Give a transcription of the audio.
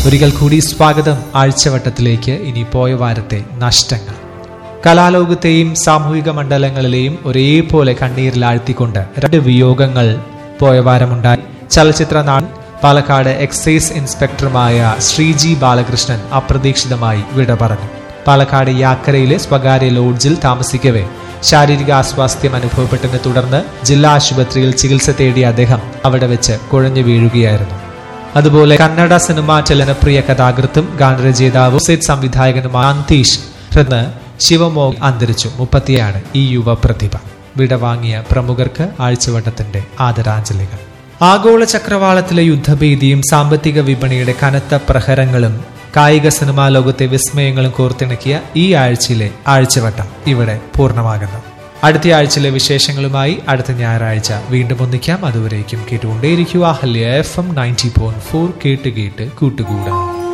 ഒരിക്കൽ കൂടി സ്വാഗതം ആഴ്ചവട്ടത്തിലേക്ക് ഇനി പോയ വാരത്തെ നഷ്ടങ്ങൾ കലാലോകത്തെയും സാമൂഹിക മണ്ഡലങ്ങളിലെയും ഒരേപോലെ കണ്ണീരിലാഴ്ത്തിക്കൊണ്ട് രണ്ട് വിയോഗങ്ങൾ പോയ വാരമുണ്ടായി ചലച്ചിത്ര നാട് പാലക്കാട് എക്സൈസ് ഇൻസ്പെക്ടറുമായ ശ്രീജി ബാലകൃഷ്ണൻ അപ്രതീക്ഷിതമായി വിട പറഞ്ഞു പാലക്കാട് യാക്കരയിലെ സ്വകാര്യ ലോഡ്ജിൽ താമസിക്കവേ ശാരീരിക അസ്വാസ്ഥ്യം അനുഭവപ്പെട്ടതിനെ തുടർന്ന് ജില്ലാ ആശുപത്രിയിൽ ചികിത്സ തേടിയ അദ്ദേഹം അവിടെ വെച്ച് കുഴഞ്ഞു വീഴുകയായിരുന്നു അതുപോലെ കന്നഡ സിനിമാ ചലനപ്രിയ കഥാകൃത്തും ഗാനരചയിതാവും സെറ്റ് സംവിധായകനുമായ അന്തീഷ് ഹൃദ് ശിവമോഗ് അന്തരിച്ചു മുപ്പത്തിയാണ് ഈ യുവ പ്രതിഭ വിടവാങ്ങിയ പ്രമുഖർക്ക് ആഴ്ചവട്ടത്തിന്റെ ആദരാഞ്ജലികൾ ആഗോള ചക്രവാളത്തിലെ യുദ്ധഭീതിയും സാമ്പത്തിക വിപണിയുടെ കനത്ത പ്രഹരങ്ങളും കായിക സിനിമാ ലോകത്തെ വിസ്മയങ്ങളും കോർത്തിണക്കിയ ഈ ആഴ്ചയിലെ ആഴ്ചവട്ടം ഇവിടെ പൂർണ്ണമാകുന്നു അടുത്ത ആഴ്ചയിലെ വിശേഷങ്ങളുമായി അടുത്ത ഞായറാഴ്ച വീണ്ടും ഒന്നിക്കാം അതുവരേക്കും കേട്ടുകൊണ്ടേയിരിക്കുക ഹല്യ F M ninety point four കേട്ട് കേട്ട് കൂട്ടുകൂടാം